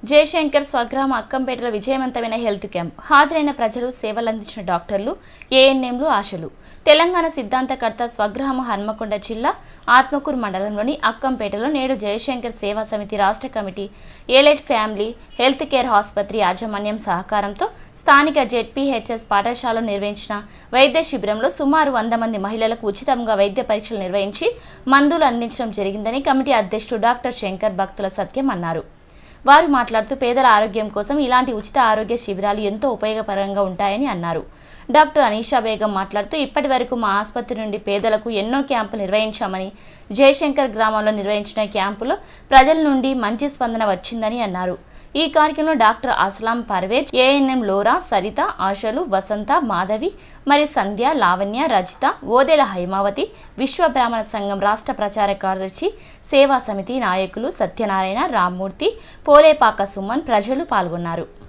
జయశంకర్ స్వగ్రామ అక్కంపేటలో విజయవంతమైన health camp హాజరైన ప్రజలు సేవలందించిన డాక్టర్లు ఏఎన్ఎంలు ఆశలు తెలంగాణ సిద్ధాంతకర్త స్వగ్రామ హన్మకొండ జిల్లా ఆత్మకూరు మండలంలోని అక్కంపేటలో నేడు జయశంకర్ సేవా సమితి రాష్ట్ర committee elite family health care ఆసుపత్రి యాజమాన్యం సహకారంతో స్థానిక జెడ్పీహెచ్ఎస్ పాఠశాలలో నిర్వహించిన వైద్య శిబిరంలో సుమారు వంద మంది మహిళలకు ఉచితంగా వైద్య పరీక్షలు నిర్వహించి మందులు అందించడం జరిగిందని కమిటీ అధ్యక్షుడు డాక్టర్ శంకర్ భక్తుల సత్యం అన్నారు వారు మాట్లాడుతూ పేదల ఆరోగ్యం కోసం ఇలాంటి ఉచిత ఆరోగ్య శిబిరాలు ఎంతో ఉపయోగకరంగా ఉంటాయని అన్నారు డాక్టర్ అనీషా బేగం మాట్లాడుతూ ఇప్పటి వరకు మా ఆసుపత్రి నుండి పేదలకు ఎన్నో క్యాంపులు నిర్వహించామని జయశంకర్ గ్రామంలో నిర్వహించిన క్యాంపులో ప్రజల నుండి మంచి స్పందన వచ్చిందని అన్నారు ఈ కార్యక్రమంలో డాక్టర్ అస్లాం పర్వేజ్ ఏఎన్ఎం లోరా సరిత ఆశలు వసంత మాధవి మరియు సంధ్య లావణ్య రజిత ఓదెల హైమావతి విశ్వ బ్రాహ్మణ సంఘం రాష్ట్ర ప్రచార కార్యదర్శి సేవా సమితి నాయకులు సత్యనారాయణ రామ్మూర్తి పోలేపాక సుమన్ ప్రజలు పాల్గొన్నారు